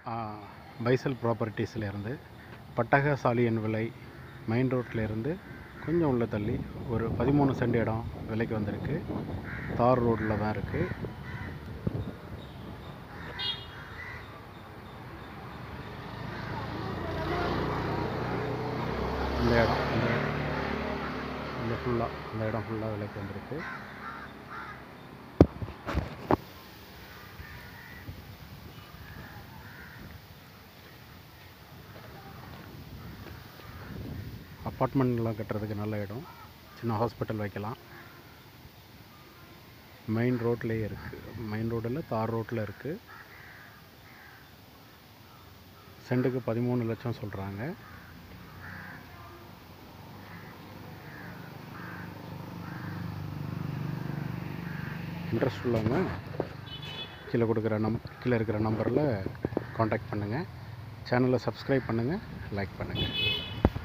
பைசல் ப்ராப்பர்ட்டிஸில் இருந்து பட்டகசாலியின் விலை மெயின் ரோட்டில் இருந்து கொஞ்சம் உள்ள தள்ளி ஒரு பதிமூணு சென்ட் இடம் விலைக்கு வந்திருக்கு தார் ரோட்டில் தான் இருக்குது இந்த இடம் இந்த இந்த ஃபுல்லாக இந்த இடம் ஃபுல்லாக விலைக்கு வந்திருக்கு அப்பார்ட்மெண்ட்லாம் கட்டுறதுக்கு நல்ல இடம் சின்ன ஹாஸ்பிட்டல் வைக்கலாம் மெயின் ரோட்லேயே இருக்குது மெயின் ரோடில் தார் ரோட்டில் இருக்குது சென்ட்டுக்கு பதிமூணு லட்சம் சொல்கிறாங்க இன்ட்ரெஸ்ட் உள்ளவங்க கீழே கொடுக்குற நம் கீழே இருக்கிற நம்பரில் காண்டாக்ட் பண்ணுங்கள் சேனலை சப்ஸ்கிரைப் பண்ணுங்கள் லைக் பண்ணுங்கள்